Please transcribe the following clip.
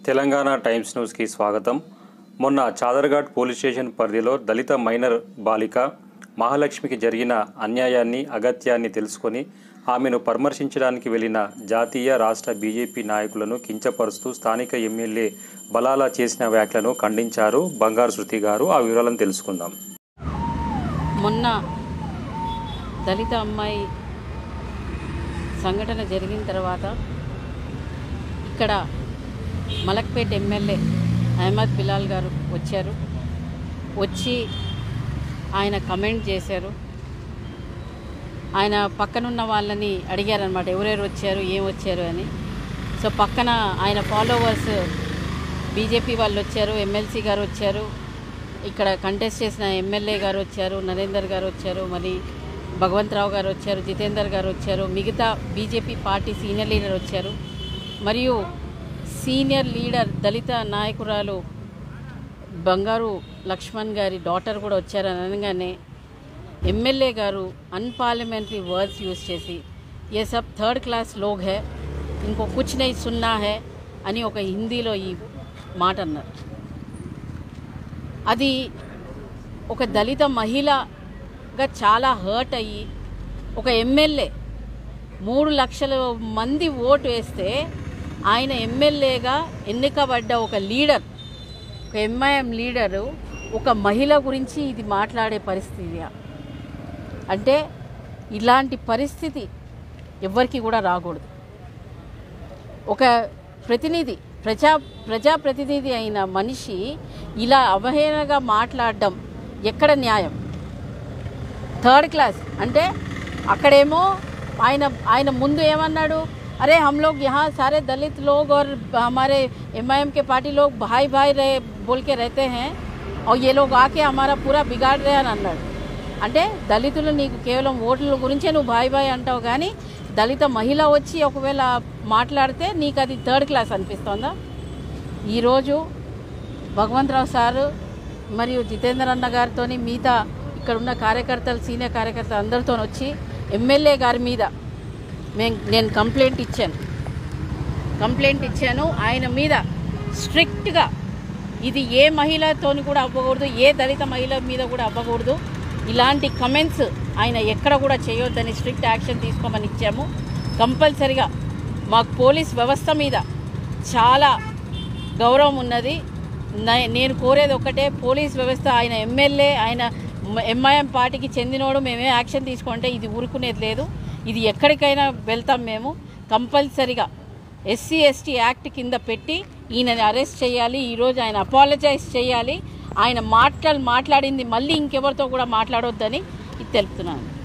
Telangana times న్యూస్కి స్వాగతం మొన్న చాదర్ఘాట్ పోలీస్ స్టేషన్ పరిధిలో దళిత మైనర్ బాలిక మహాలక్ష్మికి జరిగిన అన్యాయాన్ని అగత్యాన్ని తెలుసుకొని ఆమెను పరామర్శించడానికి వెళ్లిన జాతీయ రాష్ట్ర బీజేపీ నాయకులను కించపరుస్తూ స్థానిక ఎమ్మెల్యే బలాలా చేసిన వ్యాఖ్యలను ఖండించారు బంగారు శృతి గారు ఆ వివరాలను తెలుసుకుందాం మొన్న దళిత అమ్మాయి సంఘటన జరిగిన తర్వాత ఇక్కడ మలక్పేట్ ఎమ్మెల్యే అహ్మద్ బిలాల్ గారు వచ్చారు వచ్చి ఆయన కమెంట్ చేశారు ఆయన పక్కనున్న వాళ్ళని అడిగారనమాట ఎవరెవరు వచ్చారు ఏం వచ్చారు అని సో పక్కన ఆయన ఫాలోవర్స్ బీజేపీ వాళ్ళు వచ్చారు ఎమ్మెల్సీ గారు వచ్చారు ఇక్కడ కంటెస్ట్ చేసిన ఎమ్మెల్యే గారు వచ్చారు నరేందర్ గారు వచ్చారు మరి భగవంతరావు గారు వచ్చారు జితేందర్ గారు వచ్చారు మిగతా బీజేపీ పార్టీ సీనియర్ లీడర్ వచ్చారు మరియు సీనియర్ లీడర్ దళిత నాయకురాలు బంగారు లక్ష్మణ్ గారి డాటర్ కూడా వచ్చారని అనగానే ఎమ్మెల్యే గారు అన్పార్లమెంటరీ వర్డ్స్ యూజ్ చేసి ఏ సబ్ థర్డ్ క్లాస్ లోగ్ హే ఇంకో కుచ్ నై సున్నా హే అని ఒక హిందీలో ఈ మాట అన్నారు అది ఒక దళిత మహిళగా చాలా హర్ట్ అయ్యి ఒక ఎమ్మెల్యే మూడు లక్షల మంది ఓటు వేస్తే ఆయన ఎమ్మెల్యేగా ఎన్నికబడ్డ ఒక లీడర్ ఒక ఎంఐఎం లీడరు ఒక మహిళ గురించి ఇది మాట్లాడే పరిస్థితి అంటే ఇలాంటి పరిస్థితి ఎవ్వరికి కూడా రాకూడదు ఒక ప్రతినిధి ప్రజా ప్రజాప్రతినిధి అయిన మనిషి ఇలా అవహేళనగా మాట్లాడడం ఎక్కడ న్యాయం థర్డ్ క్లాస్ అంటే అక్కడేమో ఆయన ఆయన ముందు ఏమన్నాడు अरे हम लोग यहाँ सारे दलित लोग और हमारे एम के पार्टी लोग भाई भाई रहे बोल के रहते हैं और ये लोग आके हमारा पूरा बिगाड़ रहे అని అన్నాడు అంటే దళితులు నీకు కేవలం ఓట్ల గురించే నువ్వు బాయ్ బాయ్ అంటావు కానీ దళిత మహిళ వచ్చి ఒకవేళ మాట్లాడితే నీకు అది థర్డ్ క్లాస్ అనిపిస్తోందా ఈరోజు భగవంతరావు సారు మరియు జితేందర్ అన్న గారితో మిగతా ఇక్కడ ఉన్న కార్యకర్తలు సీనియర్ కార్యకర్తలు అందరితో వచ్చి ఎమ్మెల్యే గారి మీద మేము నేను కంప్లైంట్ ఇచ్చాను కంప్లైంట్ ఇచ్చాను ఆయన మీద స్ట్రిక్ట్గా ఇది ఏ మహిళతోని కూడా అవ్వకూడదు ఏ దళిత మహిళ మీద కూడా అవ్వకూడదు ఇలాంటి కమెంట్స్ ఆయన ఎక్కడ కూడా చేయొద్దని స్ట్రిక్ట్ యాక్షన్ తీసుకోమని ఇచ్చాము కంపల్సరిగా మాకు పోలీస్ వ్యవస్థ మీద చాలా గౌరవం ఉన్నది నే- నేను కోరేది ఒక్కటే పోలీస్ వ్యవస్థ ఆయన ఎమ్మెల్యే ఆయన ఎంఐఎం పార్టీకి చెందినోడు మేమే యాక్షన్ తీసుకుంటే ఇది ఊరుకునేది లేదు ఇది ఎక్కడికైనా వెళ్తాం మేము కంపల్సరిగా ఎస్సీ ఎస్టీ యాక్ట్ కింద పెట్టి ఈయనని అరెస్ట్ చేయాలి ఈరోజు ఆయన అపాలజైజ్ చేయాలి ఆయన మాటలు మాట్లాడింది మళ్ళీ ఇంకెవరితో కూడా మాట్లాడొద్దని ఇది తెలుపుతున్నాను